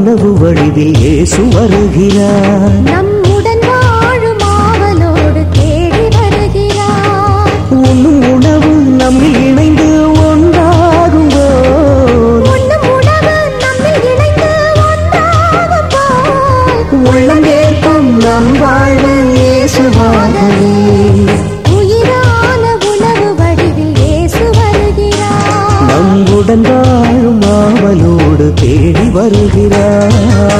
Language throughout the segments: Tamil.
உணவு வடிவில் இயேசு வருகிறார் நம்முடன் வாழும் ஆவலோடு தேடி வருகிறார் உண்ணும் உணவு நம்மில் இணைந்து ஒன்றாகும் போது உண்ணும் உணவு நம்மில் இணைந்து ஒன்றாகும் போல் உள்ளம் கேட்கும் நம் வாழ்வு இயேசுவாகவே உயிரான உணவு வடிவில் இயேசு வருகிறார் நம்முடன் வாழும் ஆவலோடு தேடி வருகிறார்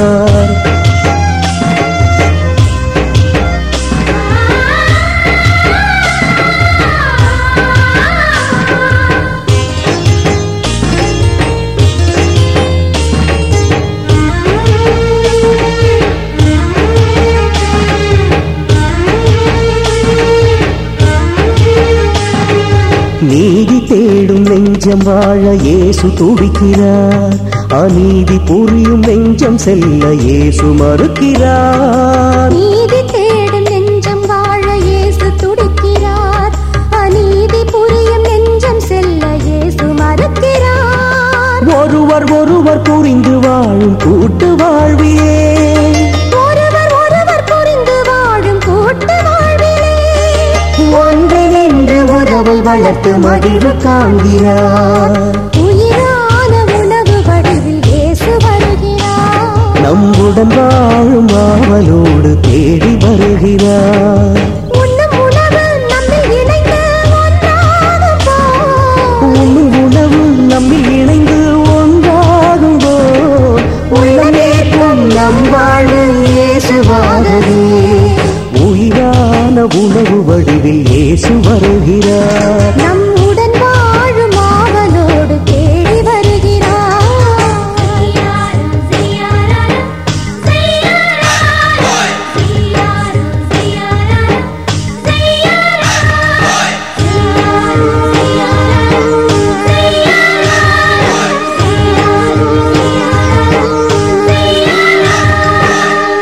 நீதி தேடும் நெஞ்சம் வாழ இயேசு துடிக்கிறார் அநீதி புரியும் நெஞ்சம் செல்ல இயேசு மறுக்கிறார் நீதி தேடும் நெஞ்சம் வாழ இயேசு துடிக்கிறார் அநீதி புரியும் நெஞ்சம் செல்ல இயேசு மறுக்கிறார் ஒருவர் ஒருவர் புரிந்து வாழும் கூட்டு வாழ்வியே ஒருவர் ஒருவர் புரிந்து வாழும் கூட்டு வாழ்விலே ஒன்றிணைந்து உறவை வளர்த்து மகிழ்வு காண்கிறார் உயிரான உணவு வடிவில் இயேசு வருகிறார் நம்முடன் வாழும் ஆவலோடு தேடி வருகிறார் உண்ணும் உணவு நம்மில் இணைந்து ஒன்றாகும் போல் உண்ணும் உணவு நம்மில் இணைந்து ஒன்றாகும் போல் உள்ளமேற்கும் நம் வாழ்வு இயேசுவாகவே உயிரான உணவு வடிவில் இயேசு வருகிறார் நம்முடன் வாழும் ஆவலோடு தேடி வருகிறார்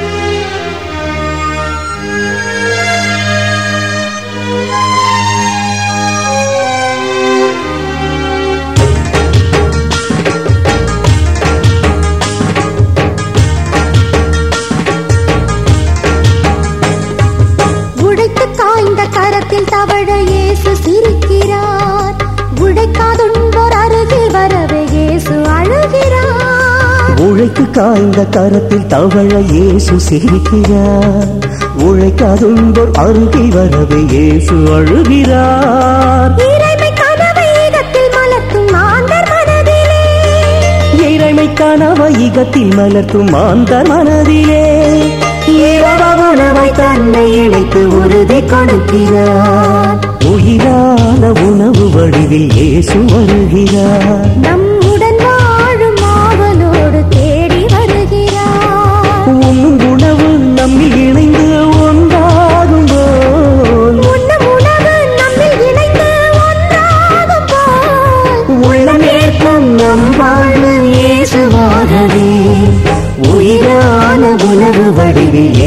உடைத்து காய்ந்த கரத்தில் தவழ இயேசு சிரிக்கிறார் உடைக்காதுன்போர் அருகில் வரவே இயேசு அழுகிறார் உழைக்கு காய்ந்த கரத்தில் தவழ இயேசு சிரிக்கிறார் உழைக்காதுன்போர் அருகில் வரவே இயேசு அழுகிறார் இறைமை கனவை ஈகத்தில் மலர்த்தும் மாந்தர் மனதிலே இறைமை கனவ ஈகத்தில் மலர்த்தும் மாந்தர் மனதிலே இரவ உணவை தன்னை இணைத்து உறுதி கொடுக்கிறார் உயிரான உணவு வடிவில் இயேசு வருகிறார் நம்முடன் வாழும் ஆவலோடு தேடி வருகிறார் உண்ணும் உணவு நம்மில் இணைந்து ஒன்றாகும் போல் உண்ணும் உணவு நம்மில் இணைந்து ஒன்றாகும் போல் உள்ளமேற்கும் நம் வாழ்வு இயேசுவாகவே உயிரான உணவு வடிவில்